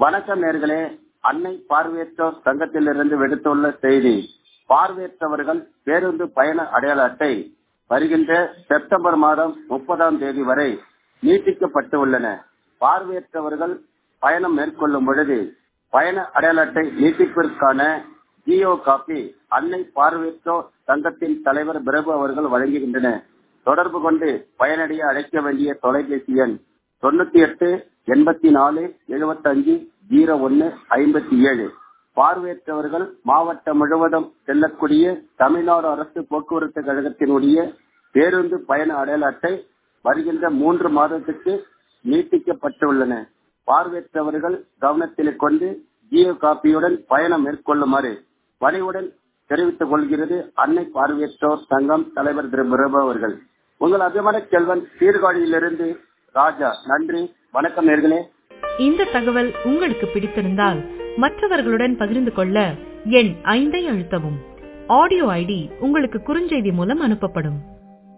வணக்கம் நேர்களே அன்னை பார்வையற்றோர் சங்கத்திலிருந்து விடுத்துள்ள செய்தி பார்வையற்றவர்கள் பேருந்து பயண அடையாள அட்டை வருகின்ற செப்டம்பர் மாதம் முப்பதாம் தேதி வரை நீட்டிக்கப்பட்டு உள்ளன பார்வையற்றவர்கள் பயணம் மேற்கொள்ளும் பொழுது பயண அடையாள அட்டை நீட்டிப்பிற்கான ஜியோ காப்பி அன்னை பார்வையற்றோர் சங்கத்தின் தலைவர் பிரபு அவர்கள் வழங்குகின்றன தொடர்பு கொண்டு பயனடைய அழைக்க வேண்டிய தொலைபேசி எண் தொண்ணூத்தி எட்டு எண்பத்தி நாலு எழுபத்தி அஞ்சு ஜீரோ ஒன்னு ஐம்பத்தி ஏழு பார்வையற்றவர்கள் மாவட்டம் முழுவதும் செல்லக்கூடிய தமிழ்நாடு அரசு போக்குவரத்து கழகத்தினுடைய பேருந்து பயண அடையாள அட்டை வருகின்ற மூன்று மாதத்துக்கு நீட்டிக்கப்பட்டுள்ளன பார்வையற்றவர்கள் கவனத்தில் கொண்டு ஜியோ காப்பியுடன் பயணம் மேற்கொள்ளுமாறு பணிவுடன் தெரிவித்துக் கொள்கிறது அன்னை பார்வையற்றோர் சங்கம் தலைவர் திரு பிரபு அவர்கள் உங்கள் அபிமான செல்வன் சீர்காழியிலிருந்து ராஜா நன்றி வணக்கம் நேர்களே இந்த தகவல் உங்களுக்கு பிடித்திருந்தால் மற்றவர்களுடன் பகிர்ந்து கொள்ள எண் ஐந்தை அழுத்தவும் ஆடியோ ஐடி உங்களுக்கு குறுஞ்செய்தி மூலம் அனுப்பப்படும்